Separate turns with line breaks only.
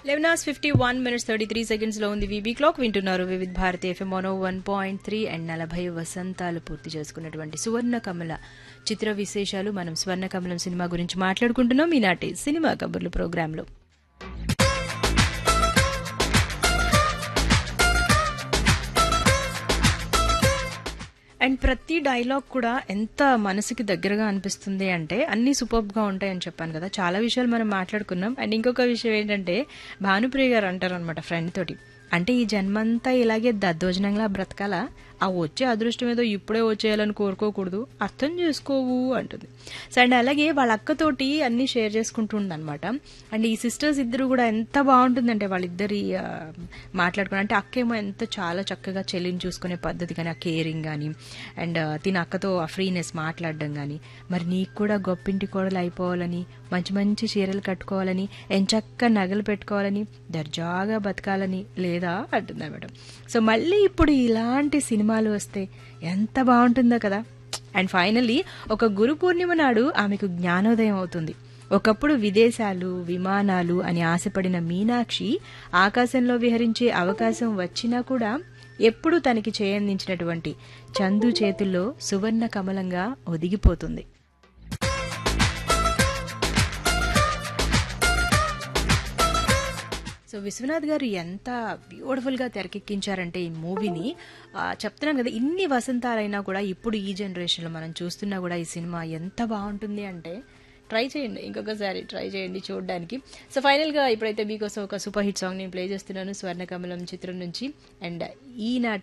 eleven hours fifty one minutes thirty three seconds లో ఉంది VB clock వింటున్నారు Vividh Bharati FM mono one point three and నలభై వసంతాలు పూర్తి చేసుకున్నటువంటి సువర్ణ కమల చిత్ర విశేషాలు మనం స్వర్ణ కమలం సినిమా గురించి మాట్లాడుకుంటున్నాం ఈనాటి సినిమా కబుర్లు ప్రోగ్రాంలో అండ్ ప్రతి డైలాగ్ కూడా ఎంత మనసుకి దగ్గరగా అనిపిస్తుంది అంటే అన్ని సూపర్గా ఉంటాయని చెప్పాను కదా చాలా విషయాలు మనం మాట్లాడుకున్నాం అండ్ ఇంకొక విషయం ఏంటంటే భానుప్రియ గారు అంటారు అనమాట ఫ్రెండ్ తోటి అంటే ఈ జన్మంతా ఇలాగే దద్దోజనంగా బ్రతకాలా ఆ వచ్చే అదృష్టం ఏదో ఇప్పుడే వచ్చేయాలని కోరుకోకూడదు అర్థం చేసుకోవు అంటుంది సో అండ్ అలాగే వాళ్ళ అక్కతోటి అన్ని షేర్ చేసుకుంటుందన్నమాట అండ్ ఈ సిస్టర్స్ ఇద్దరు కూడా ఎంత బాగుంటుందంటే వాళ్ళిద్దరి ఆ, మాట్లాడుకుని అంటే అక్క ఏమో ఎంత చాలా చక్కగా చెల్లిని చూసుకునే పద్ధతి కానీ ఆ కేరింగ్ కానీ అండ్ తిన అక్కతో ఆ ఫ్రీనెస్ మాట్లాడడం కానీ మరి నీకు కూడా గొప్పింటి కోడలు అయిపోవాలని మంచి మంచి చీరలు కట్టుకోవాలని ఎంచక్క నగలు పెట్టుకోవాలని దర్జాగా బతకాలని లేదా అంటుంది మేడం సో మళ్ళీ ఇప్పుడు ఇలాంటి సినిమాలు వస్తే ఎంత బాగుంటుందో కదా అండ్ ఫైనల్లీ ఒక గురు పూర్ణిమ నాడు ఆమెకు జ్ఞానోదయం అవుతుంది ఒకప్పుడు విదేశాలు విమానాలు అని ఆశపడిన మీనాక్షి ఆకాశంలో విహరించే అవకాశం వచ్చినా కూడా ఎప్పుడూ తనకి చేయందించినటువంటి చందు చేతుల్లో సువర్ణ కమలంగా ఒదిగిపోతుంది సో విశ్వనాథ్ గారు ఎంత బ్యూటిఫుల్ గా తెరకెక్కించారంటే ఈ మూవీని ఆ, చెప్తున్నాను కదా ఇన్ని వసంతాలైనా కూడా ఇప్పుడు ఈ జనరేషన్ లో మనం చూస్తున్నా కూడా ఈ సినిమా ఎంత బాగుంటుంది అంటే ట్రై చేయండి ఇంకొకసారి ట్రై చేయండి చూడడానికి సో ఫైనల్ గా ఇప్పుడైతే మీకోసం ఒక సూపర్ హిట్ సాంగ్ నేను ప్లే చేస్తున్నాను స్వర్ణకమలం చిత్రం నుంచి అండ్ ఈనాటి